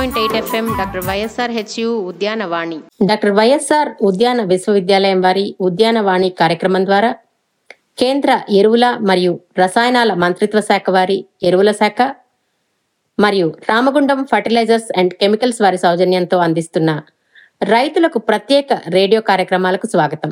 point eight FM doctor YSR HU Udyanavani doctor YSR ఉద్యాన విశ్వవిద్యాలయం వారి ఉద్యానవాణి కార్యక్రమం ద్వారా కేంద్ర ఎరువుల మరియు రసాయనాల మంత్రిత్వ శాఖ వారి ఎరువుల శాఖ మరియు రామగుండం ఫర్టిలైజర్స్ అండ్ కెమికల్స్ వారి సౌజన్యంతో అందిస్తున్న రైతులకు ప్రత్యేక రేడియో కార్యక్రమాలకు స్వాగతం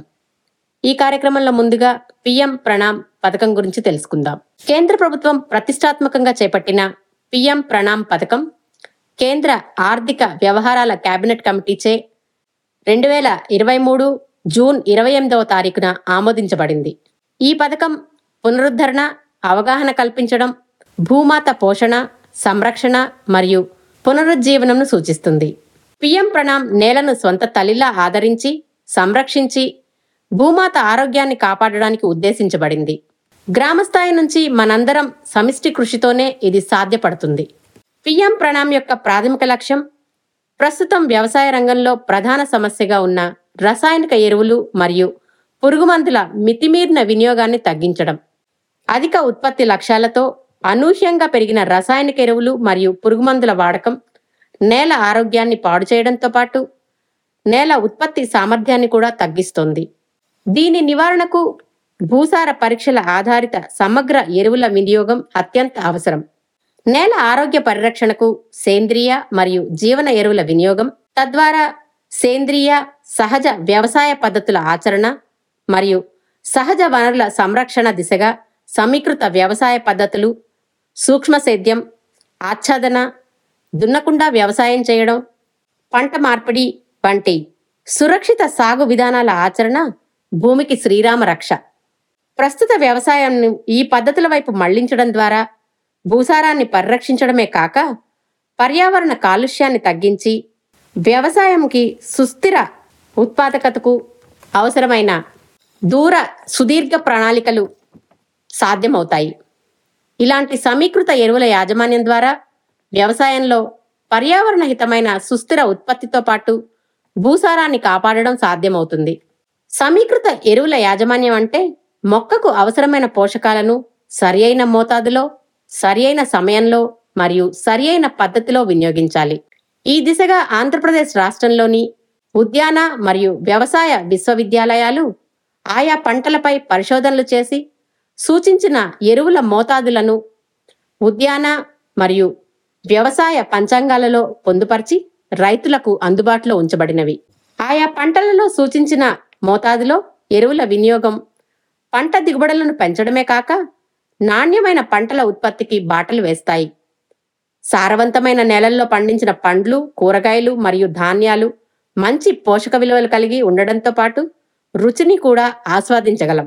ఈ కార్యక్రమంలో ముందుగా పిఎం ప్రణామ్ పథకం గురించి తెలుసుకుందాం కేంద్ర ప్రభుత్వం ప్రతిష్టాత్మకంగా చేపట్టిన పిఎం ప్రణామ్ పథకం కేంద్ర ఆర్థిక వ్యవహారాల కేబినెట్ కమిటీచే రెండు వేల ఇరవై మూడు జూన్ ఇరవై ఎనిమిదవ తారీఖున ఆమోదించబడింది ఈ పథకం పునరుద్ధరణ అవగాహన కల్పించడం భూమాత పోషణ సంరక్షణ మరియు పునరుజ్జీవనంను సూచిస్తుంది పిఎం ప్రణామ్ నేలను స్వంత తల్లిలా ఆదరించి సంరక్షించి భూమాత ఆరోగ్యాన్ని కాపాడడానికి ఉద్దేశించబడింది గ్రామస్థాయి నుంచి మనందరం సమిష్టి కృషితోనే ఇది సాధ్యపడుతుంది పిఎం ప్రణామ్ యొక్క ప్రాథమిక లక్ష్యం ప్రస్తుతం వ్యవసాయ రంగంలో ప్రధాన సమస్యగా ఉన్న రసాయనిక ఎరువులు మరియు పురుగుమందుల మితిమీరిన వినియోగాన్ని తగ్గించడం అధిక ఉత్పత్తి లక్ష్యాలతో అనూహ్యంగా పెరిగిన రసాయనిక ఎరువులు మరియు పురుగుమందుల వాడకం నేల ఆరోగ్యాన్ని పాడు చేయడంతో పాటు నేల ఉత్పత్తి సామర్థ్యాన్ని కూడా తగ్గిస్తోంది దీని నివారణకు భూసార పరీక్షల ఆధారిత సమగ్ర ఎరువుల వినియోగం అత్యంత అవసరం నేల ఆరోగ్య పరిరక్షణకు సేంద్రియ మరియు జీవన ఎరువుల వినియోగం తద్వారా సేంద్రియ సహజ వ్యవసాయ పద్ధతుల ఆచరణ మరియు సహజ వనరుల సంరక్షణ దిశగా సమీకృత వ్యవసాయ పద్ధతులు సూక్ష్మ సేద్యం ఆచ్ఛాదన దున్నకుండా వ్యవసాయం చేయడం పంట మార్పిడి వంటి సురక్షిత సాగు విధానాల ఆచరణ భూమికి శ్రీరామ రక్ష ప్రస్తుత వ్యవసాయాన్ని ఈ పద్ధతుల వైపు మళ్లించడం ద్వారా భూసారాన్ని పరిరక్షించడమే కాక పర్యావరణ కాలుష్యాన్ని తగ్గించి వ్యవసాయంకి సుస్థిర ఉత్పాదకతకు అవసరమైన దూర సుదీర్ఘ ప్రణాళికలు సాధ్యమవుతాయి ఇలాంటి సమీకృత ఎరువుల యాజమాన్యం ద్వారా వ్యవసాయంలో పర్యావరణ హితమైన సుస్థిర ఉత్పత్తితో పాటు భూసారాన్ని కాపాడడం సాధ్యమవుతుంది సమీకృత ఎరువుల యాజమాన్యం అంటే మొక్కకు అవసరమైన పోషకాలను సరియైన మోతాదులో సరియైన సమయంలో మరియు సరియైన పద్ధతిలో వినియోగించాలి ఈ దిశగా ఆంధ్రప్రదేశ్ రాష్ట్రంలోని ఉద్యాన మరియు వ్యవసాయ విశ్వవిద్యాలయాలు ఆయా పంటలపై పరిశోధనలు చేసి సూచించిన ఎరువుల మోతాదులను ఉద్యాన మరియు వ్యవసాయ పంచాంగాలలో పొందుపరిచి రైతులకు అందుబాటులో ఉంచబడినవి ఆయా పంటలలో సూచించిన మోతాదులో ఎరువుల వినియోగం పంట దిగుబడులను పెంచడమే కాక నాణ్యమైన పంటల ఉత్పత్తికి బాటలు వేస్తాయి సారవంతమైన నేలల్లో పండించిన పండ్లు కూరగాయలు మరియు ధాన్యాలు మంచి పోషక విలువలు కలిగి ఉండడంతో పాటు రుచిని కూడా ఆస్వాదించగలం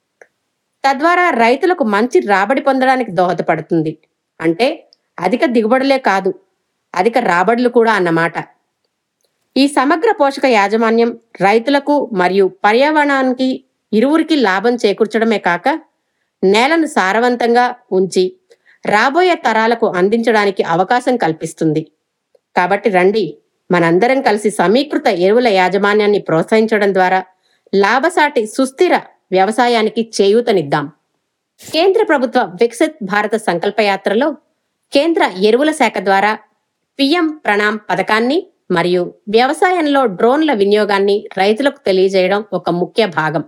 తద్వారా రైతులకు మంచి రాబడి పొందడానికి దోహదపడుతుంది అంటే అధిక దిగుబడులే కాదు అధిక రాబడులు కూడా అన్నమాట ఈ సమగ్ర పోషక యాజమాన్యం రైతులకు మరియు పర్యావరణానికి ఇరువురికి లాభం చేకూర్చడమే కాక నేలను సారవంతంగా ఉంచి రాబోయే తరాలకు అందించడానికి అవకాశం కల్పిస్తుంది కాబట్టి రండి మనందరం కలిసి సమీకృత ఎరువుల యాజమాన్యాన్ని ప్రోత్సహించడం ద్వారా లాభసాటి సుస్థిర వ్యవసాయానికి చేయూతనిద్దాం కేంద్ర ప్రభుత్వ వికసిత్ భారత సంకల్పయాత్రలో కేంద్ర ఎరువుల శాఖ ద్వారా పిఎం ప్రణామ్ పథకాన్ని మరియు వ్యవసాయంలో డ్రోన్ల వినియోగాన్ని రైతులకు తెలియజేయడం ఒక ముఖ్య భాగం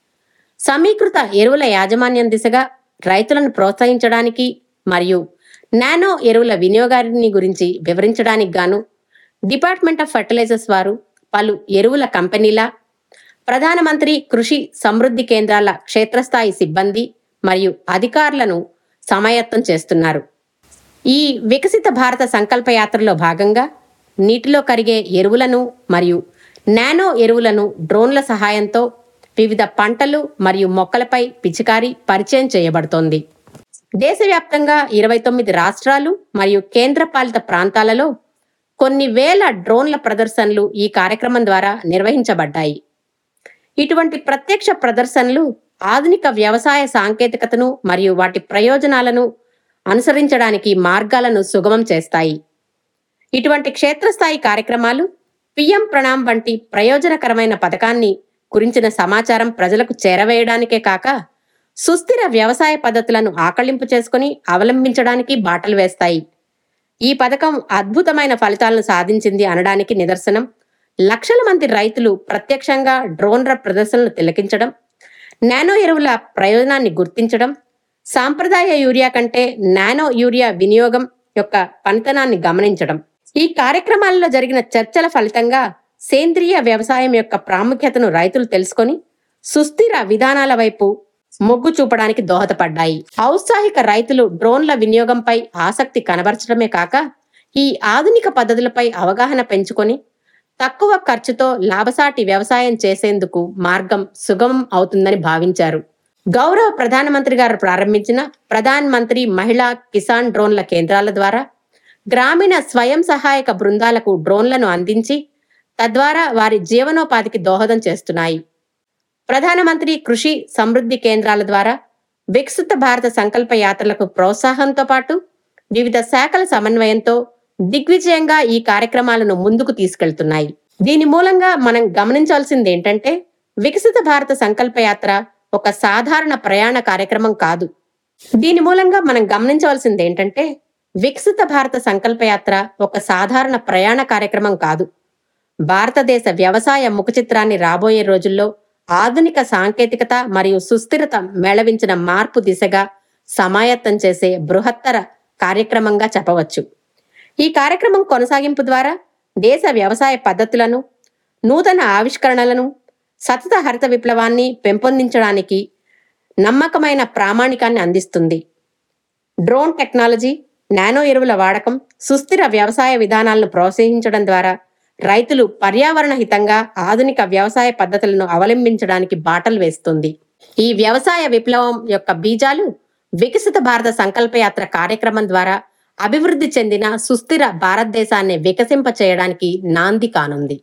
సమీకృత ఎరువుల యాజమాన్యం దిశగా రైతులను ప్రోత్సహించడానికి మరియు నానో ఎరువుల వినియోగాన్ని గురించి వివరించడానికి గాను డిపార్ట్మెంట్ ఆఫ్ ఫర్టిలైజర్స్ వారు పలు ఎరువుల కంపెనీల ప్రధానమంత్రి కృషి సమృద్ధి కేంద్రాల క్షేత్రస్థాయి సిబ్బంది మరియు అధికారులను సమాయత్తం చేస్తున్నారు ఈ వికసిత భారత సంకల్ప యాత్రలో భాగంగా నీటిలో కరిగే ఎరువులను మరియు నానో ఎరువులను డ్రోన్ల సహాయంతో వివిధ పంటలు మరియు మొక్కలపై పిచికారి పరిచయం చేయబడుతోంది దేశవ్యాప్తంగా ఇరవై తొమ్మిది రాష్ట్రాలు మరియు కేంద్రపాలిత ప్రాంతాలలో కొన్ని వేల డ్రోన్ల ప్రదర్శనలు ఈ కార్యక్రమం ద్వారా నిర్వహించబడ్డాయి ఇటువంటి ప్రత్యక్ష ప్రదర్శనలు ఆధునిక వ్యవసాయ సాంకేతికతను మరియు వాటి ప్రయోజనాలను అనుసరించడానికి మార్గాలను సుగమం చేస్తాయి ఇటువంటి క్షేత్రస్థాయి కార్యక్రమాలు పిఎం ప్రణామ్ వంటి ప్రయోజనకరమైన పథకాన్ని గురించిన సమాచారం ప్రజలకు చేరవేయడానికే కాక సుస్థిర వ్యవసాయ పద్ధతులను ఆకళింపు చేసుకుని అవలంబించడానికి బాటలు వేస్తాయి ఈ పథకం అద్భుతమైన ఫలితాలను సాధించింది అనడానికి నిదర్శనం లక్షల మంది రైతులు ప్రత్యక్షంగా డ్రోన్ల ప్రదర్శనలు తిలకించడం నానో ఎరువుల ప్రయోజనాన్ని గుర్తించడం సాంప్రదాయ యూరియా కంటే నానో యూరియా వినియోగం యొక్క పనితనాన్ని గమనించడం ఈ కార్యక్రమాలలో జరిగిన చర్చల ఫలితంగా సేంద్రియ వ్యవసాయం యొక్క ప్రాముఖ్యతను రైతులు తెలుసుకొని సుస్థిర విధానాల వైపు మొగ్గు చూపడానికి దోహదపడ్డాయి ఔత్సాహిక రైతులు డ్రోన్ల వినియోగంపై ఆసక్తి కనబరచడమే కాక ఈ ఆధునిక పద్ధతులపై అవగాహన పెంచుకొని తక్కువ ఖర్చుతో లాభసాటి వ్యవసాయం చేసేందుకు మార్గం సుగమం అవుతుందని భావించారు గౌరవ ప్రధానమంత్రి గారు ప్రారంభించిన ప్రధాన్ మంత్రి మహిళా కిసాన్ డ్రోన్ల కేంద్రాల ద్వారా గ్రామీణ స్వయం సహాయక బృందాలకు డ్రోన్లను అందించి తద్వారా వారి జీవనోపాధికి దోహదం చేస్తున్నాయి ప్రధానమంత్రి కృషి సమృద్ధి కేంద్రాల ద్వారా వికసిత భారత సంకల్ప యాత్రలకు ప్రోత్సాహంతో పాటు వివిధ శాఖల సమన్వయంతో దిగ్విజయంగా ఈ కార్యక్రమాలను ముందుకు తీసుకెళ్తున్నాయి దీని మూలంగా మనం గమనించాల్సింది ఏంటంటే వికసిత భారత సంకల్ప యాత్ర ఒక సాధారణ ప్రయాణ కార్యక్రమం కాదు దీని మూలంగా మనం గమనించవలసింది ఏంటంటే వికసిత భారత సంకల్ప యాత్ర ఒక సాధారణ ప్రయాణ కార్యక్రమం కాదు భారతదేశ వ్యవసాయ ముఖ చిత్రాన్ని రాబోయే రోజుల్లో ఆధునిక సాంకేతికత మరియు సుస్థిరత మేళవించిన మార్పు దిశగా సమాయత్తం చేసే బృహత్తర కార్యక్రమంగా చెప్పవచ్చు ఈ కార్యక్రమం కొనసాగింపు ద్వారా దేశ వ్యవసాయ పద్ధతులను నూతన ఆవిష్కరణలను సతత హరిత విప్లవాన్ని పెంపొందించడానికి నమ్మకమైన ప్రామాణికాన్ని అందిస్తుంది డ్రోన్ టెక్నాలజీ నానో ఎరువుల వాడకం సుస్థిర వ్యవసాయ విధానాలను ప్రోత్సహించడం ద్వారా రైతులు పర్యావరణ హితంగా ఆధునిక వ్యవసాయ పద్ధతులను అవలంబించడానికి బాటలు వేస్తుంది ఈ వ్యవసాయ విప్లవం యొక్క బీజాలు వికసిత భారత సంకల్పయాత్ర కార్యక్రమం ద్వారా అభివృద్ధి చెందిన సుస్థిర భారతదేశాన్ని వికసింప చేయడానికి నాంది కానుంది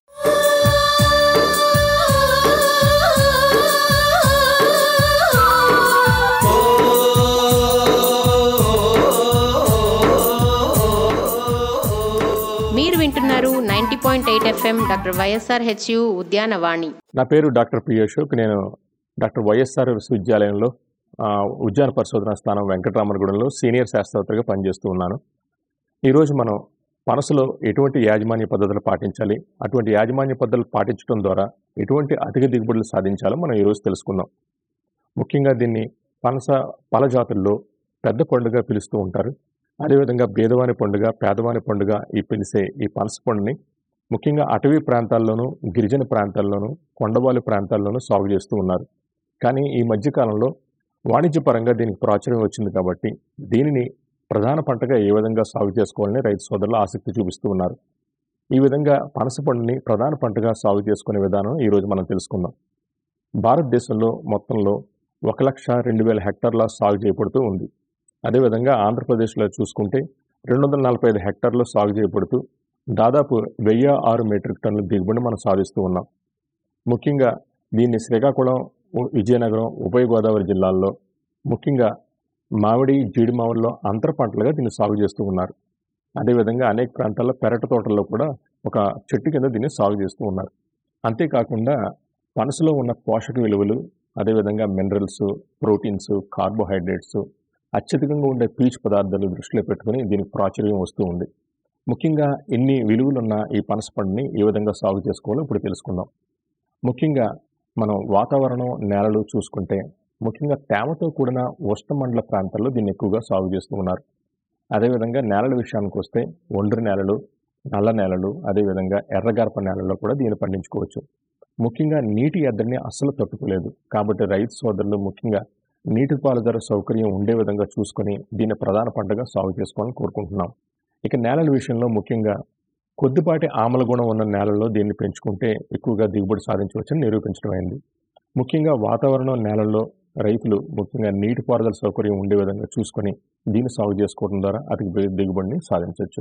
మీరు వింటున్నారు ninety point eight FM doctor YSR HU Udyanavani నా పేరు డాక్టర్ పి అశోక్ నేను డాక్టర్ వైఎస్ఆర్ విశ్వవిద్యాలయంలో ఆ, ఉద్యాన పరిశోధన స్థానం వెంకటరామనగూడెంలో సీనియర్ శాస్త్రవేత్తగా పనిచేస్తూ ఉన్నాను ఈరోజు మనం పనసలో ఎటువంటి యాజమాన్య పద్ధతులు పాటించాలి అటువంటి యాజమాన్య పద్ధతులు పాటించడం ద్వారా ఎటువంటి అధిక దిగుబడులు సాధించాలో మనం ఈరోజు తెలుసుకుందాం ముఖ్యంగా దీన్ని పనస పల జాతుల్లో పెద్ద పండుగ పిలుస్తూ ఉంటారు అదేవిధంగా బేదవాని పండుగ పేదవాని పండుగ ఈ పిలిసే ఈ పనస పండుని ముఖ్యంగా అటవీ ప్రాంతాల్లోనూ గిరిజన ప్రాంతాల్లోనూ కొండవాలు ప్రాంతాల్లోనూ సాగు చేస్తూ ఉన్నారు కానీ ఈ మధ్యకాలంలో వాణిజ్యపరంగా దీనికి ప్రాచుర్యం వచ్చింది కాబట్టి దీనిని ప్రధాన పంటగా ఏ విధంగా సాగు చేసుకోవాలని రైతు సోదరులు ఆసక్తి చూపిస్తూ ఉన్నారు ఈ విధంగా పనస పండుని ప్రధాన పంటగా సాగు చేసుకునే విధానం ఈరోజు మనం తెలుసుకుందాం భారతదేశంలో మొత్తంలో ఒక లక్ష రెండు వేల హెక్టార్ల సాగు చేయబడుతూ ఉంది అదేవిధంగా ఆంధ్రప్రదేశ్లో చూసుకుంటే రెండు వందల నలభై ఐదు హెక్టార్లు సాగు చేయబడుతూ దాదాపు వెయ్యి ఆరు మెట్రిక్ టన్నుల దిగుబడి మనం సాధిస్తూ ఉన్నాం ముఖ్యంగా దీన్ని శ్రీకాకుళం ఉ- విజయనగరం ఉభయ గోదావరి జిల్లాల్లో ముఖ్యంగా మామిడి జీడి మామిడిలో అంతర పంటలుగా దీన్ని సాగు చేస్తూ ఉన్నారు అదేవిధంగా అనేక ప్రాంతాల్లో పెరట తోటల్లో కూడా ఒక చెట్టు కింద దీన్ని సాగు చేస్తూ ఉన్నారు అంతేకాకుండా పనసలో ఉన్న పోషక విలువలు అదేవిధంగా మినరల్స్ ప్రోటీన్స్ కార్బోహైడ్రేట్స్ అత్యధికంగా ఉండే పీచు పదార్థాలు దృష్టిలో పెట్టుకుని దీనికి ప్రాచుర్యం వస్తూ ఉంది ముఖ్యంగా ఇన్ని విలువలున్న ఈ పనస పండుని ఏ విధంగా సాగు చేసుకోవాలో ఇప్పుడు తెలుసుకుందాం ముఖ్యంగా మనం వాతావరణం నేలలు చూసుకుంటే ముఖ్యంగా తేమతో కూడిన ఉష్ణమండల ప్రాంతాల్లో దీన్ని ఎక్కువగా సాగు చేస్తూ ఉన్నారు అదేవిధంగా నేలల విషయానికి వస్తే ఒండ్రు నేలలు నల్ల నేలలు అదేవిధంగా ఎర్రగర్భ నేలల్లో కూడా దీన్ని పండించుకోవచ్చు ముఖ్యంగా నీటి ఎద్దడిని అస్సలు తట్టుకోలేదు కాబట్టి రైతు సోదరులు ముఖ్యంగా నీటిపారుదల సౌకర్యం ఉండే విధంగా చూసుకొని దీన్ని ప్రధాన పంటగా సాగు చేసుకోవాలని కోరుకుంటున్నాం ఇక నేలల విషయంలో ముఖ్యంగా కొద్దిపాటి ఆమల గుణం ఉన్న నేలల్లో దీన్ని పెంచుకుంటే ఎక్కువగా దిగుబడి సాధించవచ్చని నిరూపించడం అయింది ముఖ్యంగా వాతావరణం నేలల్లో రైతులు ముఖ్యంగా నీటిపారుదల సౌకర్యం ఉండే విధంగా చూసుకొని దీన్ని సాగు చేసుకోవడం ద్వారా అధిక దిగు- దిగుబడిని సాధించవచ్చు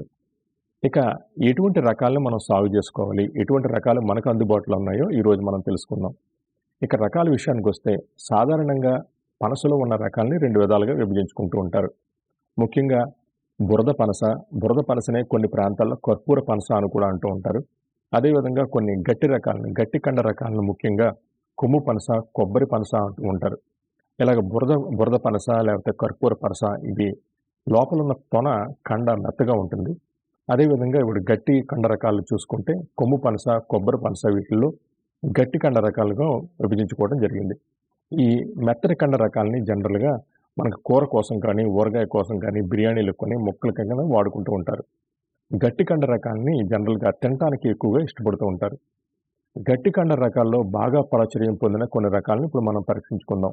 ఇక ఎటువంటి రకాలను మనం సాగు చేసుకోవాలి ఎటువంటి రకాలు మనకు అందుబాటులో ఉన్నాయో ఈరోజు మనం తెలుసుకుందాం ఇక రకాల విషయానికి వస్తే సాధారణంగా పనసలో ఉన్న రకాలని రెండు విధాలుగా విభజించుకుంటూ ఉంటారు ముఖ్యంగా బురద పనస బురద పనసనే కొన్ని ప్రాంతాల్లో కర్పూర పనస అని కూడా అంటూ ఉంటారు అదేవిధంగా కొన్ని గట్టి రకాలను గట్టి కండ రకాలను ముఖ్యంగా కొమ్ము పనస కొబ్బరి పనస అంటూ ఉంటారు ఇలాగ బురద బురద పనస లేకపోతే కర్పూర పనస ఇవి లోపల ఉన్న తొన కండ మెత్తగా ఉంటుంది అదేవిధంగా ఇప్పుడు గట్టి కండ రకాలు చూసుకుంటే కొమ్ము పనస కొబ్బరి పనస వీటిల్లో గట్టి కండ రకాలుగా విభజించుకోవడం జరిగింది ఈ మెత్తటి కండ రకాలని జనరల్గా మనకు కూర కోసం కానీ ఊరగాయ కోసం కానీ బిర్యానీలు కొని ముక్కలు కింద వాడుకుంటూ ఉంటారు గట్టి కండ రకాలని జనరల్గా తినడానికి ఎక్కువగా ఇష్టపడుతూ ఉంటారు గట్టి కండ రకాల్లో బాగా ప్రాచుర్యం పొందిన కొన్ని రకాలను ఇప్పుడు మనం పరీక్షించుకుందాం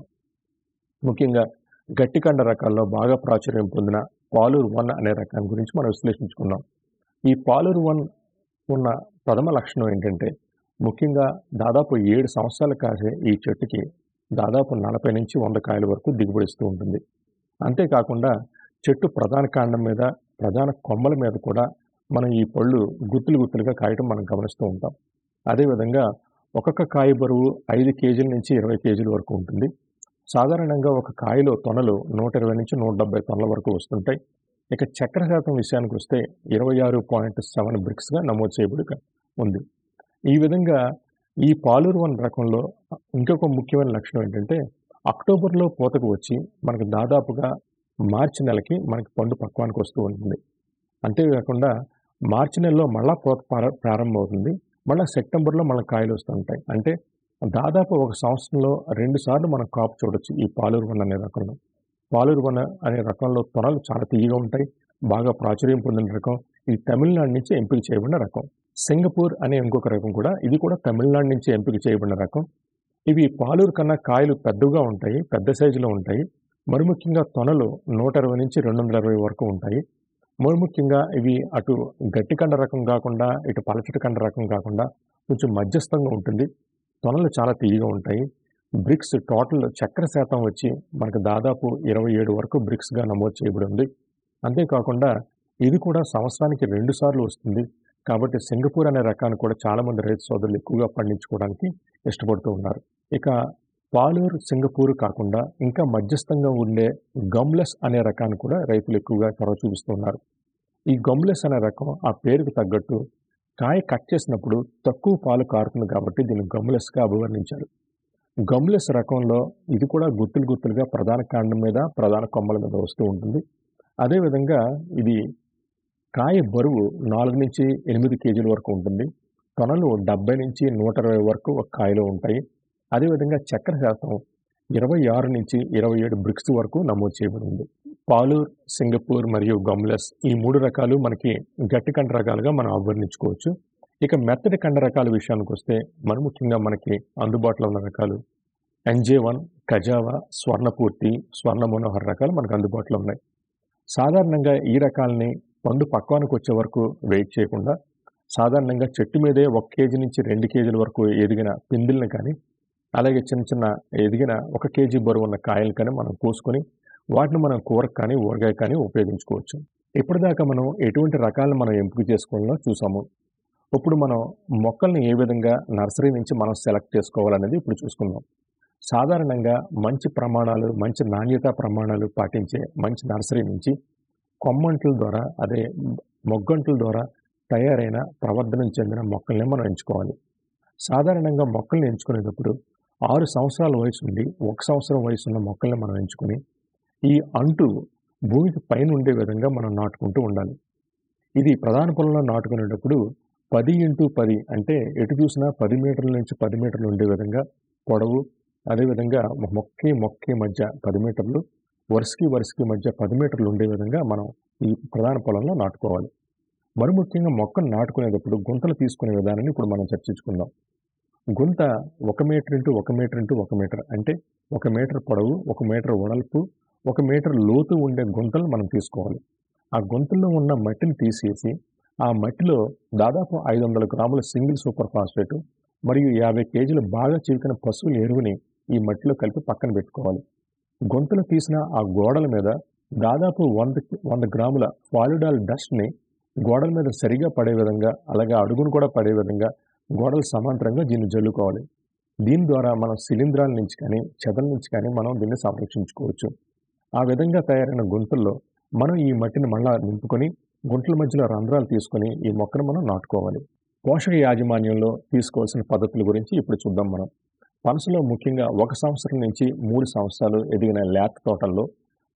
ముఖ్యంగా గట్టి కండ రకాల్లో బాగా ప్రాచుర్యం పొందిన పాలూరు వన్ అనే రకాన్ని గురించి మనం విశ్లేషించుకుందాం ఈ పాలూరు వన్ ఉన్న ప్రథమ లక్షణం ఏంటంటే ముఖ్యంగా దాదాపు ఏడు సంవత్సరాలు కాసే ఈ చెట్టుకి దాదాపు నలభై నుంచి వంద కాయల వరకు దిగుబడిస్తూ ఉంటుంది అంతేకాకుండా చెట్టు ప్రధాన కాండం మీద ప్రధాన కొమ్మల మీద కూడా మనం ఈ పళ్ళు గుత్తులు గుత్తులుగా కాయటం మనం గమనిస్తూ ఉంటాం అదేవిధంగా ఒక్కొక్క కాయ బరువు ఐదు కేజీల నుంచి ఇరవై కేజీల వరకు ఉంటుంది సాధారణంగా ఒక కాయలో తొనలు నూట ఇరవై నుంచి నూట డెబ్బై తొనల వరకు వస్తుంటాయి ఇక చక్కెర శాతం విషయానికి వస్తే ఇరవై ఆరు పాయింట్ సెవెన్ బ్రిక్స్గా నమోదు చేయబడి ఉంది ఈ విధంగా ఈ పాలూరు వన్ రకంలో ఇంకొక ముఖ్యమైన లక్షణం ఏంటంటే అక్టోబర్లో పూతకు వచ్చి మనకు దాదాపుగా మార్చి నెలకి మనకి పండు పక్వానికి వస్తూ ఉంటుంది అంతేకాకుండా మార్చి నెలలో మళ్ళా పూత ప్రార- ప్రారంభమవుతుంది మళ్ళీ సెప్టెంబర్లో మళ్ళీ కాయలు వస్తుంటాయి అంటే దాదాపు ఒక సంవత్సరంలో రెండు సార్లు మనం కాపు చూడొచ్చు ఈ పాలూరు వన్ అనే రకంలో పాలూరు వన్ అనే రకంలో తొనలు చాలా తీయగా ఉంటాయి బాగా ప్రాచుర్యం పొందిన రకం ఇది తమిళనాడు నుంచి ఎంపిక చేయబడిన రకం సింగపూర్ అనే ఇంకొక రకం కూడా ఇది కూడా తమిళనాడు నుంచి ఎంపిక చేయబడిన రకం ఇవి పాలూరు కన్నా కాయలు పెద్దగా ఉంటాయి పెద్ద సైజులో ఉంటాయి మరి ముఖ్యంగా తొనలు నూట ఇరవై నుంచి రెండు వందల ఇరవై వరకు ఉంటాయి మరి ముఖ్యంగా ఇవి అటు గట్టి కండ రకం కాకుండా ఇటు పలచటి కండ రకం కాకుండా కొంచెం మధ్యస్థంగా ఉంటుంది తొనలు చాలా తీయగా ఉంటాయి బ్రిక్స్ టోటల్ చక్కెర శాతం వచ్చి మనకు దాదాపు ఇరవై ఏడు వరకు బ్రిక్స్గా నమోదు చేయబడి ఉంది అంతేకాకుండా ఇది కూడా సంవత్సరానికి రెండు సార్లు వస్తుంది కాబట్టి సింగపూర్ అనే రకాన్ని కూడా చాలామంది రైతు సోదరులు ఎక్కువగా పండించుకోవడానికి ఇష్టపడుతూ ఉన్నారు ఇక పాలూరు సింగపూర్ కాకుండా ఇంకా మధ్యస్థంగా ఉండే గమ్లెస్ అనే రకాన్ని కూడా రైతులు ఎక్కువగా చొరవ చూపిస్తున్నారు ఈ గమ్లెస్ అనే రకం ఆ పేరుకు తగ్గట్టు కాయ కట్ చేసినప్పుడు తక్కువ పాలు కారుతుంది కాబట్టి దీన్ని గమ్లెస్గా అభివర్ణించారు గమ్లెస్ రకంలో ఇది కూడా గుత్తులు గుత్తులుగా ప్రధాన కాండం మీద ప్రధాన కొమ్మల మీద వస్తూ ఉంటుంది అదేవిధంగా ఇది కాయ బరువు నాలుగు నుంచి ఎనిమిది కేజీల వరకు ఉంటుంది తొనలు డెబ్బై నుంచి నూట ఇరవై వరకు ఒక కాయలో ఉంటాయి అదేవిధంగా చక్కెర శాతం ఇరవై ఆరు నుంచి ఇరవై ఏడు బ్రిక్స్ వరకు నమోదు చేయబడింది పాలూర్ సింగపూర్ మరియు గమ్లెస్ ఈ మూడు రకాలు మనకి గట్టి కండ రకాలుగా మనం అభివర్ణించుకోవచ్చు ఇక మెత్తటి కండ రకాల విషయానికి వస్తే మరి ముఖ్యంగా మనకి అందుబాటులో ఉన్న రకాలు ఎన్జే వన్ కజావా స్వర్ణపూర్తి స్వర్ణ మనోహర్ రకాలు మనకు అందుబాటులో ఉన్నాయి సాధారణంగా ఈ రకాలని పండు పక్వానికి వచ్చే వరకు వెయిట్ చేయకుండా సాధారణంగా చెట్టు మీదే ఒక కేజీ నుంచి రెండు కేజీల వరకు ఎదిగిన పిందిల్ని కానీ అలాగే చిన్న చిన్న ఎదిగిన ఒక కేజీ బరువు ఉన్న కాయలు కానీ మనం కోసుకొని వాటిని మనం కూరకు కానీ ఊరగాయ కానీ ఉపయోగించుకోవచ్చు ఇప్పటిదాకా మనం ఎటువంటి రకాలను మనం ఎంపిక చేసుకోవాలో చూసాము ఇప్పుడు మనం మొక్కల్ని ఏ విధంగా నర్సరీ నుంచి మనం సెలెక్ట్ చేసుకోవాలనేది ఇప్పుడు చూసుకుందాం సాధారణంగా మంచి ప్రమాణాలు మంచి నాణ్యత ప్రమాణాలు పాటించే మంచి నర్సరీ నుంచి కొమ్మంట్ల ద్వారా అదే మొగ్గంట్ల ద్వారా తయారైన ప్రవర్ధనం చెందిన మొక్కల్ని మనం ఎంచుకోవాలి సాధారణంగా మొక్కల్ని ఎంచుకునేటప్పుడు ఆరు సంవత్సరాల వయసు నుండి ఒక సంవత్సరం వయసు ఉన్న మొక్కల్ని మనం ఎంచుకుని ఈ అంటు భూమికి పైన ఉండే విధంగా మనం నాటుకుంటూ ఉండాలి ఇది ప్రధాన పొలంలో నాటుకునేటప్పుడు పది ఇంటూ పది అంటే ఎటు చూసినా పది మీటర్ల నుంచి పది మీటర్లు ఉండే విధంగా పొడవు అదేవిధంగా మొక్కి మొక్కి మధ్య పది మీటర్లు వరుసకి వరుసకి మధ్య పది మీటర్లు ఉండే విధంగా మనం ఈ ప్రధాన పొలంలో నాటుకోవాలి మరి ముఖ్యంగా మొక్కను నాటుకునేటప్పుడు గుంతలు తీసుకునే విధానాన్ని ఇప్పుడు మనం చర్చించుకుందాం గుంత ఒక మీటర్ ఇంటూ ఒక మీటర్ ఇంటూ ఒక మీటర్ అంటే ఒక మీటర్ పొడవు ఒక మీటర్ వెడల్పు ఒక మీటర్ లోతు ఉండే గుంతలు మనం తీసుకోవాలి ఆ గుంతల్లో ఉన్న మట్టిని తీసేసి ఆ మట్టిలో దాదాపు ఐదు వందల గ్రాముల సింగిల్ సూపర్ ఫాస్ఫేట్ మరియు యాభై కేజీలు బాగా చిలికిన పశువుల ఎరువుని ఈ మట్టిలో కలిపి పక్కన పెట్టుకోవాలి గొంతులు తీసిన ఆ గోడల మీద దాదాపు వంద వంద గ్రాముల ఫాలిడాల్ డస్ట్ని గోడల మీద సరిగా పడే విధంగా అలాగే అడుగును కూడా పడే విధంగా గోడలు సమాంతరంగా దీన్ని జల్లుకోవాలి దీని ద్వారా మనం శిలీంధ్రాల నుంచి కానీ చెదల నుంచి కానీ మనం దీన్ని సంరక్షించుకోవచ్చు ఆ విధంగా తయారైన గుంతల్లో మనం ఈ మట్టిని మళ్ళా నింపుకొని గుంటల మధ్యలో రంధ్రాలు తీసుకొని ఈ మొక్కను మనం నాటుకోవాలి పోషక యాజమాన్యంలో తీసుకోవాల్సిన పద్ధతుల గురించి ఇప్పుడు చూద్దాం మనం పనసలో ముఖ్యంగా ఒక సంవత్సరం నుంచి మూడు సంవత్సరాలు ఎదిగిన లేత తోటల్లో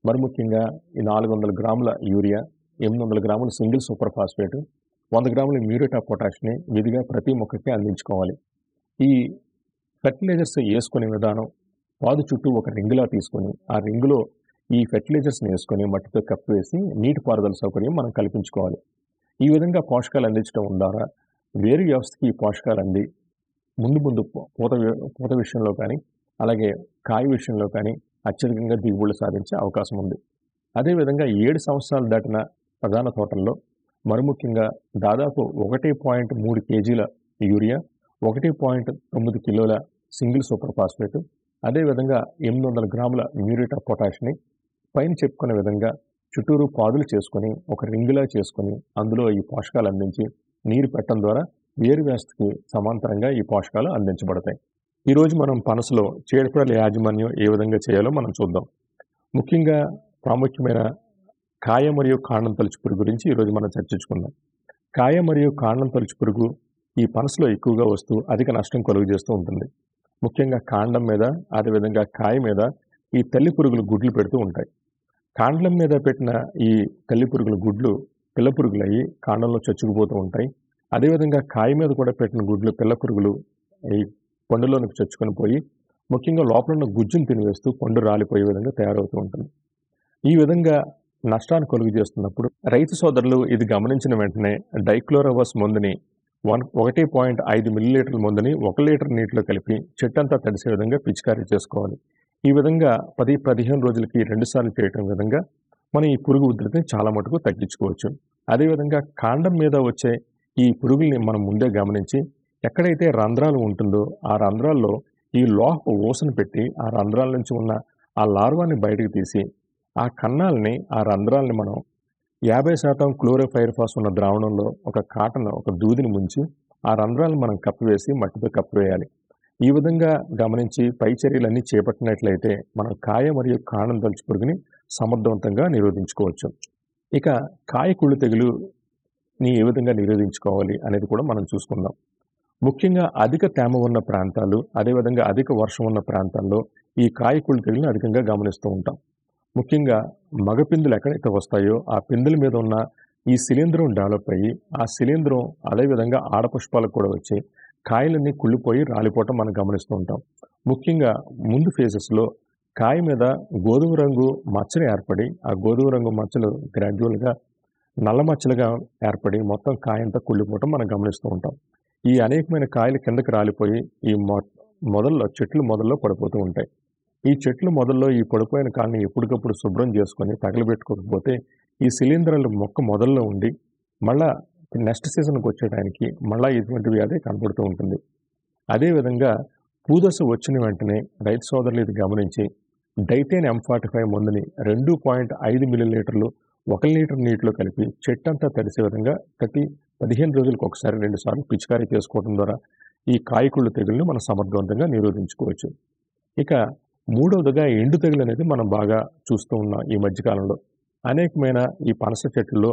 మరి ముఖ్యంగా ఈ నాలుగు వందల గ్రాముల యూరియా ఎనిమిది వందల గ్రాముల సింగిల్ సూపర్ ఫాస్ఫేట్ వంద గ్రాముల మ్యూరేట్ ఆఫ్ పొటాష్ని విధిగా ప్రతి మొక్కకి అందించుకోవాలి ఈ ఫెర్టిలైజర్స్ వేసుకునే విధానం పాదు చుట్టూ ఒక రింగులా తీసుకొని ఆ రింగులో ఈ ఫెర్టిలైజర్స్ని వేసుకొని మట్టితో కప్పివేసి నీటి పారుదల సౌకర్యం మనం కల్పించుకోవాలి ఈ విధంగా పోషకాలు అందించడం ద్వారా వేరు వ్యవస్థకి ఈ పోషకాలు అంది ముందు ముందు పూ- పూత వి- పూత విషయంలో కానీ అలాగే కాయ విషయంలో కానీ అత్యధికంగా దిగుబడులు సాధించే అవకాశం ఉంది అదేవిధంగా ఏడు సంవత్సరాలు దాటిన ప్రధాన తోటల్లో మరి ముఖ్యంగా దాదాపు ఒకటి పాయింట్ మూడు కేజీల యూరియా ఒకటి పాయింట్ తొమ్మిది కిలోల సింగిల్ సూపర్ ఫాస్ఫేట్ అదేవిధంగా ఎనిమిది వందల గ్రాముల మ్యూరేట్ ఆఫ్ పొటాష్ని పైన చెప్పుకునే విధంగా చుట్టూరు పాదులు చేసుకొని ఒక రింగులా చేసుకొని అందులో ఈ పోషకాలు అందించి నీరు పెట్టడం ద్వారా వేరు వ్యవస్థకి సమాంతరంగా ఈ పోషకాలు అందించబడతాయి ఈరోజు మనం పనసలో చీడపీడల యాజమాన్యం ఏ విధంగా చేయాలో మనం చూద్దాం ముఖ్యంగా ప్రాముఖ్యమైన కాయ మరియు కాండం తలుచు పురుగు గురించి ఈరోజు మనం చర్చించుకుందాం కాయ మరియు కాండం తలుచు పురుగు ఈ పనసలో ఎక్కువగా వస్తూ అధిక నష్టం కలుగు చేస్తూ ఉంటుంది ముఖ్యంగా కాండం మీద అదేవిధంగా కాయ మీద ఈ తల్లి పురుగులు గుడ్లు పెడుతూ ఉంటాయి కాండం మీద పెట్టిన ఈ తల్లి పురుగుల గుడ్లు పిల్ల పురుగులు అయ్యి కాండంలో చచ్చుకుపోతూ ఉంటాయి అదేవిధంగా కాయ మీద కూడా పెట్టిన గుడ్లు పిల్ల పురుగులు ఈ పండులోనికి చచ్చుకొని పోయి ముఖ్యంగా లోపల ఉన్న గుజ్జును తినివేస్తూ పండు రాలిపోయే విధంగా తయారవుతూ ఉంటుంది ఈ విధంగా నష్టాన్ని కలుగు చేస్తున్నప్పుడు రైతు సోదరులు ఇది గమనించిన వెంటనే డైక్లోరోవస్ మందుని వన్ ఒకటి పాయింట్ ఐదు మిల్లీలీటర్ల మందుని ఒక లీటర్ నీటిలో కలిపి చెట్టంతా తడిసే విధంగా పిచికారీ చేసుకోవాలి ఈ విధంగా పది పదిహేను రోజులకి రెండుసార్లు చేయటం విధంగా మనం ఈ పురుగు ఉధృతిని చాలా మటుకు తగ్గించుకోవచ్చు అదేవిధంగా కాండం మీద వచ్చే ఈ పురుగుల్ని మనం ముందే గమనించి ఎక్కడైతే రంధ్రాలు ఉంటుందో ఆ రంధ్రాల్లో ఈ లోహ ఊసను పెట్టి ఆ రంధ్రాల నుంచి ఉన్న ఆ లార్వాని బయటకు తీసి ఆ కన్నాల్ని ఆ రంధ్రాలని మనం యాభై శాతం క్లోరోఫైర్ఫాస్ ఉన్న ద్రావణంలో ఒక కాటన్ ఒక దూదిని ముంచి ఆ రంధ్రాలను మనం కప్పివేసి మట్టితో కప్పివేయాలి ఈ విధంగా గమనించి పై చర్యలన్నీ చేపట్టినట్లయితే మనం కాయ మరియు కాండం తలుచు పురుగుని సమర్థవంతంగా నిరోధించుకోవచ్చు ఇక కాయ కుళ్ళు తెగులుని ఏ విధంగా నిరోధించుకోవాలి అనేది కూడా మనం చూసుకుందాం ముఖ్యంగా అధిక తేమ ఉన్న ప్రాంతాలు అదేవిధంగా అధిక వర్షం ఉన్న ప్రాంతాల్లో ఈ కాయ కుళ్ళు తెగులను అధికంగా గమనిస్తూ ఉంటాం ముఖ్యంగా మగ పిందులు ఎక్కడైతే వస్తాయో ఆ పిందుల మీద ఉన్న ఈ శిలీంధ్రం డెవలప్ అయ్యి ఆ శిలీంధ్రం అదేవిధంగా ఆడపుష్పాలకు కూడా వచ్చి కాయలన్నీ కుళ్ళిపోయి రాలిపోవటం మనం గమనిస్తూ ఉంటాం ముఖ్యంగా ముందు ఫేజెస్లో కాయ మీద గోధుమ రంగు మచ్చలు ఏర్పడి ఆ గోధుమ రంగు మచ్చలు గ్రాడ్యువల్గా నల్ల మచ్చలుగా ఏర్పడి మొత్తం కాయ అంతా కుళ్ళిపోవటం మనం గమనిస్తూ ఉంటాం ఈ అనేకమైన కాయలు కిందకి రాలిపోయి ఈ మొ మొదల్లో చెట్లు మొదల్లో పడిపోతూ ఉంటాయి ఈ చెట్లు మొదల్లో ఈ పడిపోయిన కాయని ఎప్పటికప్పుడు శుభ్రం చేసుకొని తగలబెట్టుకోకపోతే ఈ శిలీంధ్రాలు మొక్క మొదల్లో ఉండి మళ్ళా నెక్స్ట్ సీజన్కి వచ్చేటానికి మళ్ళా ఇటువంటి వ్యాధి కనపడుతూ ఉంటుంది అదేవిధంగా పూదశ వచ్చిన వెంటనే రైతు సోదరులు ఇది గమనించి డైటేన్ ఎం ఫార్టీ ఫైవ్ మందుని రెండు పాయింట్ ఐదు మిల్లీలీటర్లు ఒక లీటర్ నీటిలో కలిపి చెట్టంతా తడిసే విధంగా ప్రతి పదిహేను రోజులకు ఒకసారి రెండు సార్లు పిచికారీ చేసుకోవడం ద్వారా ఈ కాయకుళ్ళు తెగులను మనం సమర్థవంతంగా నిరోధించుకోవచ్చు ఇక మూడవదిగా ఎండు తెగులు అనేది మనం బాగా చూస్తూ ఉన్నాం ఈ మధ్యకాలంలో అనేకమైన ఈ పనస చెట్లలో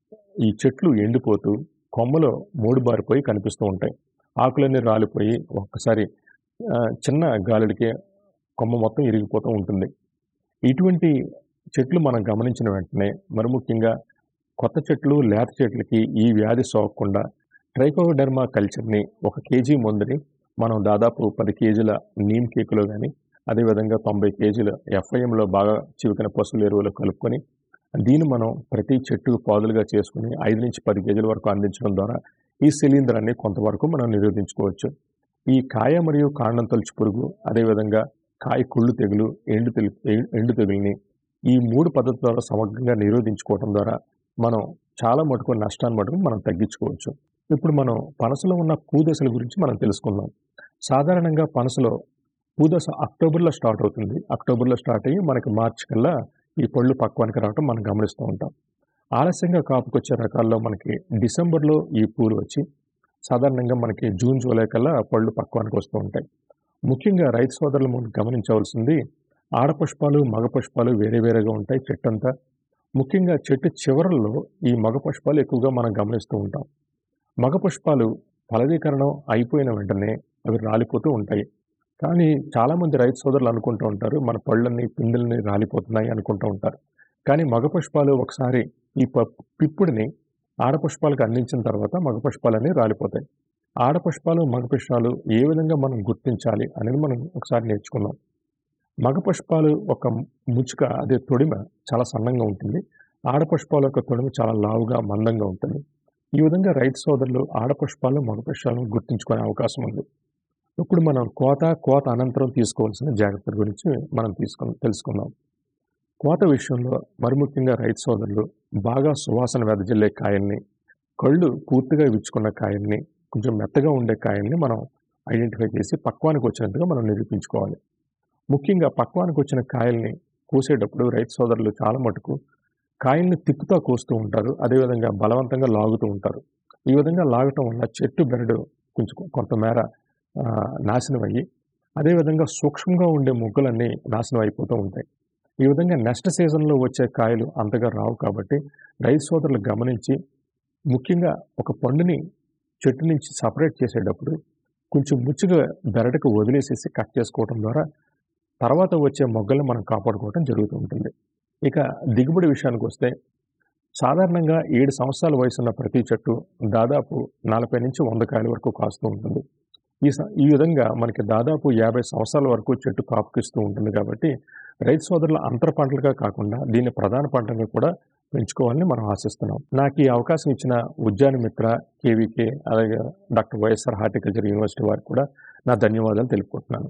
ఈ చెట్లు ఎండిపోతూ కొమ్మలో మూడుబారిపోయి కనిపిస్తూ ఉంటాయి ఆకులన్నీ రాలిపోయి ఒక్కసారి ఆ, చిన్న గాలుడికే కొమ్మ మొత్తం ఇరిగిపోతూ ఉంటుంది ఇటువంటి చెట్లు మనం గమనించిన వెంటనే మరి ముఖ్యంగా కొత్త చెట్లు లేత చెట్లకి ఈ వ్యాధి సోకకుండా ట్రైకోడెర్మా కల్చర్ని ఒక కేజీ మందుని మనం దాదాపు పది కేజీల నీమ్ కేకులో కానీ అదేవిధంగా తొంభై కేజీల ఎఫ్ఐఎంలో బాగా చివికిన పశువుల ఎరువులు కలుపుకొని దీన్ని మనం ప్రతి చెట్టు పాదులుగా చేసుకుని ఐదు నుంచి పది కేజీల వరకు అందించడం ద్వారా ఈ శిలీంధ్రాన్ని కొంతవరకు మనం నిరోధించుకోవచ్చు ఈ కాయ మరియు కాండం తొలచి పురుగు అదేవిధంగా కాయ కుళ్ళు తెగులు ఎండు తెలు ఎండు తెగుల్ని ఈ మూడు పద్ధతుల ద్వారా సమగ్రంగా నిరోధించుకోవడం ద్వారా మనం చాలా మటుకు నష్టాన్ని మటుకు మనం తగ్గించుకోవచ్చు ఇప్పుడు మనం పనసలో ఉన్న పూదశల గురించి మనం తెలుసుకుందాం సాధారణంగా పనసలో పూదశ అక్టోబర్లో స్టార్ట్ అవుతుంది అక్టోబర్లో స్టార్ట్ అయ్యి మనకి మార్చి కల్లా ఈ పళ్ళు పక్వానికి రావటం మనం గమనిస్తూ ఉంటాం ఆలస్యంగా కాపుకొచ్చే రకాల్లో మనకి డిసెంబర్లో ఈ పూలు వచ్చి సాధారణంగా మనకి జూన్ జూలై కల్లా పళ్ళు పక్వానికి వస్తూ ఉంటాయి ముఖ్యంగా రైతు సోదరులు మనం గమనించవలసింది ఆడపుష్పాలు మగ పుష్పాలు వేరే వేరేగా ఉంటాయి చెట్టు అంతా ముఖ్యంగా చెట్టు చివరల్లో ఈ మగ పుష్పాలు ఎక్కువగా మనం గమనిస్తూ ఉంటాం మగ పుష్పాలు ఫలదీకరణం అయిపోయిన వెంటనే అవి రాలిపోతూ ఉంటాయి కానీ చాలామంది రైతు సోదరులు అనుకుంటూ ఉంటారు మన పళ్ళని పిందెల్ని రాలిపోతున్నాయి అనుకుంటూ ఉంటారు కానీ మగ పుష్పాలు ఒకసారి ఈ ప పిప్పుడిని ఆడపుష్పాలకు అందించిన తర్వాత మగ పుష్పాలన్నీ రాలిపోతాయి ఆడపుష్పాలు మగ పుష్పాలు ఏ విధంగా మనం గుర్తించాలి అనేది మనం ఒకసారి నేర్చుకుందాం మగ పుష్పాలు ఒక ముచ్చుక అదే తొడిమ చాలా సన్నంగా ఉంటుంది ఆడపుష్పాల యొక్క తొడిమ చాలా లావుగా మందంగా ఉంటుంది ఈ విధంగా రైతు సోదరులు ఆడపుష్పాలు మగ పుష్పాలను గుర్తించుకునే అవకాశం ఉంది ఇప్పుడు మనం కోత కోత అనంతరం తీసుకోవాల్సిన జాగ్రత్తల గురించి మనం తీసుకు తెలుసుకుందాం కోత విషయంలో మరి ముఖ్యంగా రైతు సోదరులు బాగా సువాసన వెదజల్లే కాయల్ని కళ్ళు పూర్తిగా విచ్చుకున్న కాయల్ని కొంచెం మెత్తగా ఉండే కాయల్ని మనం ఐడెంటిఫై చేసి పక్వానికి వచ్చినట్టుగా మనం నిరూపించుకోవాలి ముఖ్యంగా పక్వానికి వచ్చిన కాయల్ని కోసేటప్పుడు రైతు సోదరులు చాలా మటుకు కాయల్ని తిప్పుతా కోస్తూ ఉంటారు అదేవిధంగా బలవంతంగా లాగుతూ ఉంటారు ఈ విధంగా లాగటం వల్ల చెట్టు బెరడు కొంచెం కొంతమేర ఆ, నాశనం అయ్యి అదేవిధంగా సూక్ష్మంగా ఉండే మొగ్గలన్నీ నాశనం అయిపోతూ ఉంటాయి ఈ విధంగా నెక్స్ట్ సీజన్లో వచ్చే కాయలు అంతగా రావు కాబట్టి రైతు సోదరులు గమనించి ముఖ్యంగా ఒక పండుని చెట్టు నుంచి సపరేట్ చేసేటప్పుడు కొంచెం ముచ్చుగా బెరడుకు వదిలేసేసి కట్ చేసుకోవడం ద్వారా తర్వాత వచ్చే మొగ్గలను మనం కాపాడుకోవడం జరుగుతూ ఉంటుంది ఇక దిగుబడి విషయానికి వస్తే సాధారణంగా ఏడు సంవత్సరాల వయసున్న ప్రతి చెట్టు దాదాపు నలభై నుంచి వంద కాయల వరకు కాస్తూ ఉంటుంది ఈ స- ఈ విధంగా మనకి దాదాపు యాభై సంవత్సరాల వరకు చెట్టు కాపుకిస్తూ ఉంటుంది కాబట్టి రైతు సోదరుల అంతర పంటలుగా కాకుండా దీన్ని ప్రధాన పంటగా కూడా పెంచుకోవాలని మనం ఆశిస్తున్నాం నాకు ఈ అవకాశం ఇచ్చిన ఉద్యాన మిత్ర కేవీకే అలాగే డాక్టర్ వైఎస్ఆర్ హార్టికల్చర్ యూనివర్సిటీ వారికి కూడా నా ధన్యవాదాలు తెలుపుకుంటున్నాను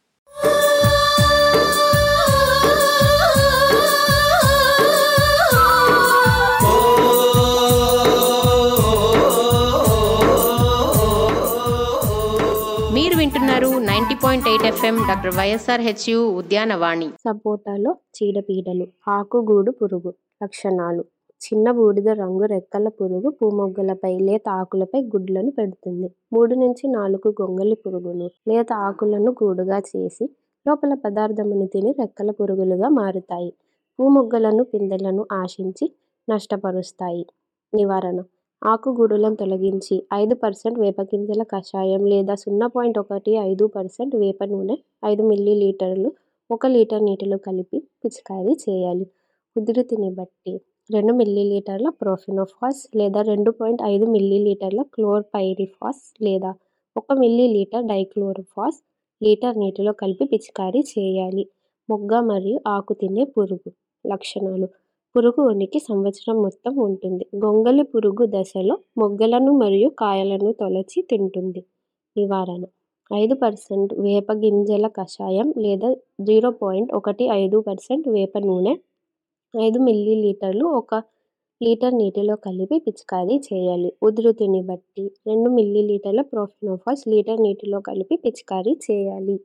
మీరు వింటున్నారు ninety point eight FM doctor YSR HU Udyanavani సపోటాలో చీడపీడలు ఆకుగూడు పురుగు లక్షణాలు చిన్న బూడిద రంగు రెక్కల పురుగు పూమొగ్గలపై లేత ఆకులపై గుడ్లను పెడుతుంది మూడు నుంచి నాలుగు గొంగలి పురుగులు లేత ఆకులను గూడుగా చేసి లోపల పదార్థమును తిని రెక్కల పురుగులుగా మారుతాయి పూమొగ్గలను పిందెలను ఆశించి నష్టపరుస్తాయి నివారణ ఆకుగూడులను తొలగించి ఐదు పర్సెంట్ వేపగింజల కషాయం లేదా సున్నా పాయింట్ ఒకటి ఐదు పర్సెంట్ వేప నూనె ఐదు మిల్లీ లీటర్లు ఒక లీటర్ నీటిలో కలిపి పిచికారీ చేయాలి ఉధృతిని బట్టి రెండు మిల్లీలీటర్ల ప్రోఫినోఫాస్ లేదా రెండు పాయింట్ ఐదు మిల్లీలీటర్ల క్లోర్పైరిఫాస్ లేదా ఒక మిల్లీలీటర్ డైక్లోరోఫాస్ లీటర్ నీటిలో కలిపి పిచికారీ చేయాలి మొగ్గ మరియు ఆకు తినే పురుగు లక్షణాలు పురుగు ఉనికి సంవత్సరం మొత్తం ఉంటుంది గొంగలి పురుగు దశలో మొగ్గలను మరియు కాయలను తొలచి తింటుంది నివారణ ఐదు పర్సెంట్ వేప గింజల కషాయం లేదా జీరో పాయింట్ ఒకటి ఐదు పర్సెంట్ వేప నూనె ఐదు మిల్లీ లీటర్లు ఒక లీటర్ నీటిలో కలిపి పిచికారీ చేయాలి ఉధృతిని బట్టి రెండు మిల్లీ లీటర్ల ప్రోఫినోఫాస్ లీటర్ నీటిలో కలిపి పిచికారీ చేయాలి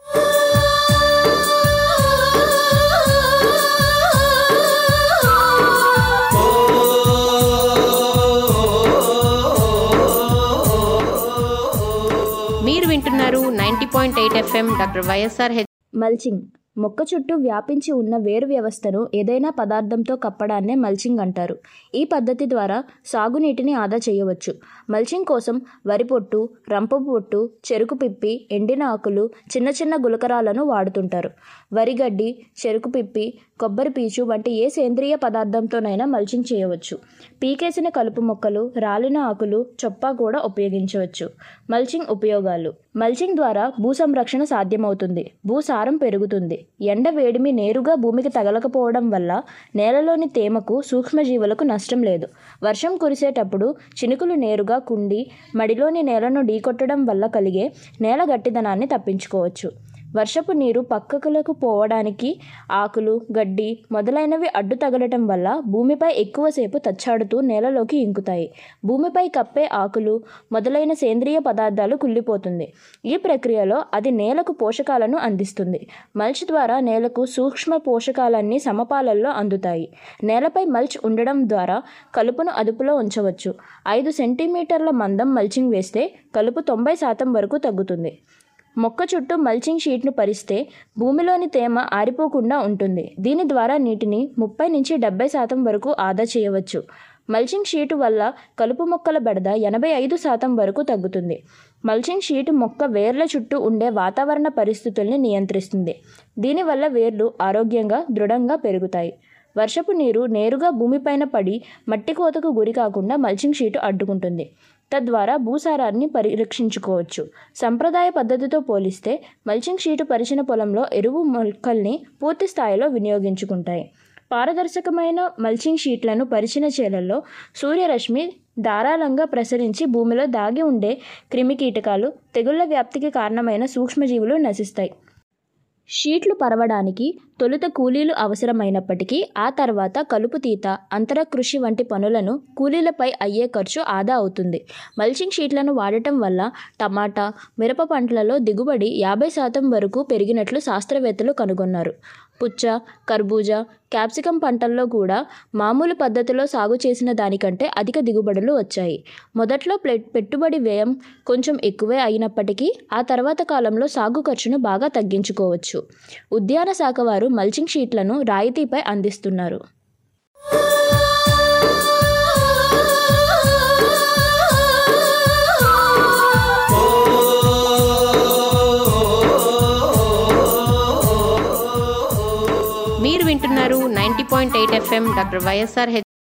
మీరు వింటున్నారు ninety point eight FM doctor YSR H mulching మొక్క చుట్టూ వ్యాపించి ఉన్న వేరు వ్యవస్థను ఏదైనా పదార్థంతో కప్పడాన్నే మల్చింగ్ అంటారు ఈ పద్ధతి ద్వారా సాగునీటిని ఆదా చేయవచ్చు మల్చింగ్ కోసం వరి పొట్టు రంప పొట్టు చెరుకు పిప్పి ఎండిన ఆకులు చిన్న చిన్న గులకరాలను వాడుతుంటారు వరి గడ్డి చెరుకు పిప్పి కొబ్బరి పీచు వంటి ఏ సేంద్రియ పదార్థంతోనైనా మల్చింగ్ చేయవచ్చు పీకేసిన కలుపు మొక్కలు రాలిన ఆకులు చొప్పా కూడా ఉపయోగించవచ్చు మల్చింగ్ ఉపయోగాలు మల్చింగ్ ద్వారా భూ సంరక్షణ సాధ్యమవుతుంది భూసారం పెరుగుతుంది ఎండ వేడిమి నేరుగా భూమికి తగలకపోవడం వల్ల నేలలోని తేమకు సూక్ష్మజీవులకు నష్టం లేదు వర్షం కురిసేటప్పుడు చినుకులు నేరుగా కుండి మడిలోని నేలను ఢీకొట్టడం వల్ల కలిగే నేల గట్టిదనాన్ని తప్పించుకోవచ్చు వర్షపు నీరు పక్కకులకు పోవడానికి ఆకులు గడ్డి మొదలైనవి అడ్డు తగలటం వల్ల భూమిపై ఎక్కువసేపు తచ్చాడుతూ నేలలోకి ఇంకుతాయి భూమిపై కప్పే ఆకులు మొదలైన సేంద్రియ పదార్థాలు కుళ్ళిపోతుంది ఈ ప్రక్రియలో అది నేలకు పోషకాలను అందిస్తుంది మల్చ్ ద్వారా నేలకు సూక్ష్మ పోషకాలన్నీ సమపాలల్లో అందుతాయి నేలపై మల్చ్ ఉండడం ద్వారా కలుపును అదుపులో ఉంచవచ్చు ఐదు సెంటీమీటర్ల మందం మల్చింగ్ వేస్తే కలుపు తొంభై శాతం వరకు తగ్గుతుంది మొక్క చుట్టూ మల్చింగ్ షీట్ను పరిస్తే భూమిలోని తేమ ఆరిపోకుండా ఉంటుంది దీని ద్వారా నీటిని ముప్పై నుంచి డెబ్బై శాతం వరకు ఆదా చేయవచ్చు మల్చింగ్ షీటు వల్ల కలుపు మొక్కల బెడద ఎనభై ఐదు శాతం వరకు తగ్గుతుంది మల్చింగ్ షీట్ మొక్క వేర్ల చుట్టూ ఉండే వాతావరణ పరిస్థితుల్ని నియంత్రిస్తుంది దీనివల్ల వేర్లు ఆరోగ్యంగా దృఢంగా పెరుగుతాయి వర్షపు నీరు నేరుగా భూమిపైన పడి మట్టి కోతకు గురి కాకుండా మల్చింగ్ షీటు అడ్డుకుంటుంది తద్వారా భూసారాన్ని పరిరక్షించుకోవచ్చు సంప్రదాయ పద్ధతితో పోలిస్తే మల్చింగ్ షీటు పరిచిన పొలంలో ఎరువు మొక్కల్ని పూర్తి స్థాయిలో వినియోగించుకుంటాయి పారదర్శకమైన మల్చింగ్ షీట్లను పరిచిన చేలల్లో సూర్యరశ్మి ధారాళంగా ప్రసరించి భూమిలో దాగి ఉండే క్రిమికీటకాలు తెగుళ్ల వ్యాప్తికి కారణమైన సూక్ష్మజీవులు నశిస్తాయి షీట్లు పరవడానికి తొలుత కూలీలు అవసరమైనప్పటికీ ఆ తర్వాత కలుపు తీత అంతర కృషి వంటి పనులను కూలీలపై అయ్యే ఖర్చు ఆదా అవుతుంది మల్చింగ్ షీట్లను వాడటం వల్ల టమాటా మిరప పంటలలో దిగుబడి యాభై శాతం వరకు పెరిగినట్లు శాస్త్రవేత్తలు కనుగొన్నారు పుచ్చ కర్బూజా క్యాప్సికం పంటల్లో కూడా మామూలు పద్ధతిలో సాగు చేసిన దానికంటే అధిక దిగుబడులు వచ్చాయి మొదట్లో ప్లె- పెట్టుబడి వ్యయం కొంచెం ఎక్కువే అయినప్పటికీ ఆ తర్వాత కాలంలో సాగు ఖర్చును బాగా తగ్గించుకోవచ్చు ఉద్యాన శాఖ వారు మల్చింగ్ షీట్లను రాయితీపై అందిస్తున్నారు మీరు వింటున్నారు ninety point eight FM doctor YSR